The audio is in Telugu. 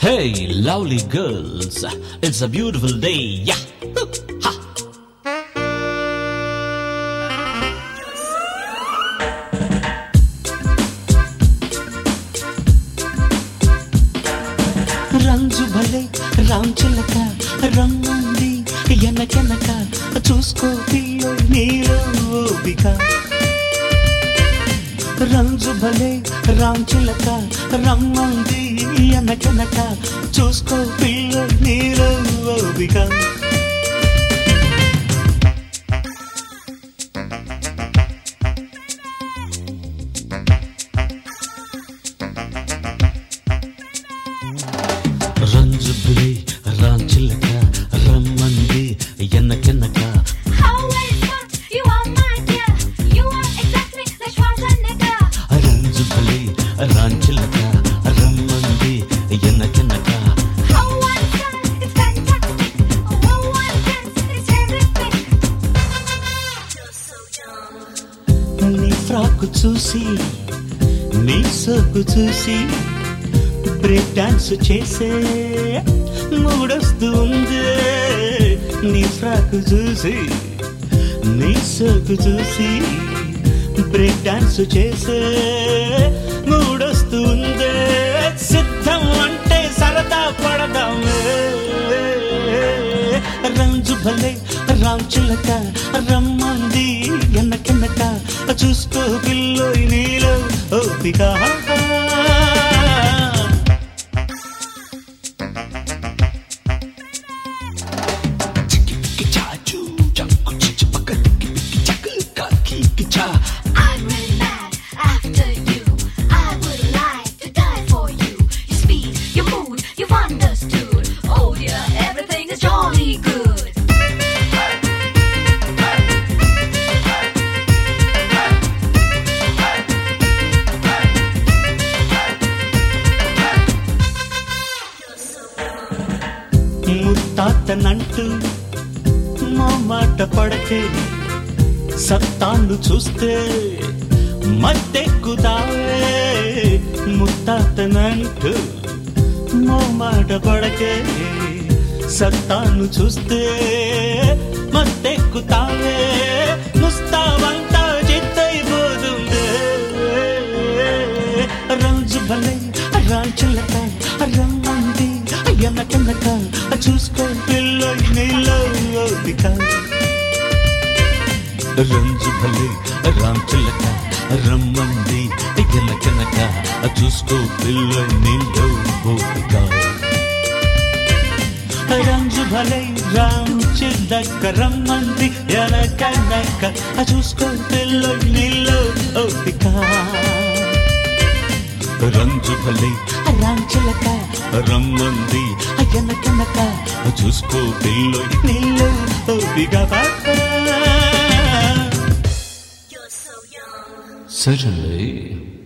Hey, lovely girls, it's a beautiful day. Yeah. Ha. రంజు భలే రామ్ చిలక రమ్మంది ఎనకెనక చూసుకో పిల్లో నీలో ఓపిక రంజు భలే రామ్ చిలక రమ్మంది ఎనకెనక చూసుకో పిల్లో నీలో ఓపిక రంజు భలే రామ్ చిలక రమ్మంది ఎనకెనక How well smart, you are my dear. You are exactly like Schwarzenegger. రంజు భలే రామ్ చిలక రమ్మంది ఎనకెనక How one style is fantastic. How one dance is everything. You're so young. నీ ఫ్రాక్ చూసి నీ సోకు చూసి బ్రేక్ డాన్స్ చేసే మూడొస్తుంది నీ ఫ్రాక్ చూసి నీ సోకు చూసి బ్రేక్ డాన్స్ చేసే మూడొస్తుంది సిద్ధం అంటే సరదా పడదామే రంజు భలే రామ్ చిలక రమ్మంది ఎన్నకెన్నక చూసుకో పిల్లో నీలో ఓపిక I'm really mad after you. I would like to die for you. Your speed, your mood, you've understood. Oh dear, everything is jolly good. ముత్తాతనంటూ మా మాట పడకే సత్తాను చూస్తే మత్తెక్కుతావే ముత్తాతనంటూ మా మాట పడకే సత్తాను చూస్తే మత్తెక్కుతావే ముస్తావంతా చిత్తైపోతుంది రోజు భలే రాంచులక రమ్మంది ఎనకెనక చూసుకో పిల్ల నీలో ఓపిక రంజు భలే రాంచులక రమ్మంది ఎనకెనక చూసుకో పిల్ల నీలో ఓపిక రంజు భలే రామ్ చిల్లక రమ్మంది ఎనకెనక చూసుకో పిల్ల నీలో ఓపిక రంజు భలే రాంచలక రమ్మంది అయ్యనకనక చూసుకో పిల్లో నీళ్ళు ఓపిగా You're so young. Certainly.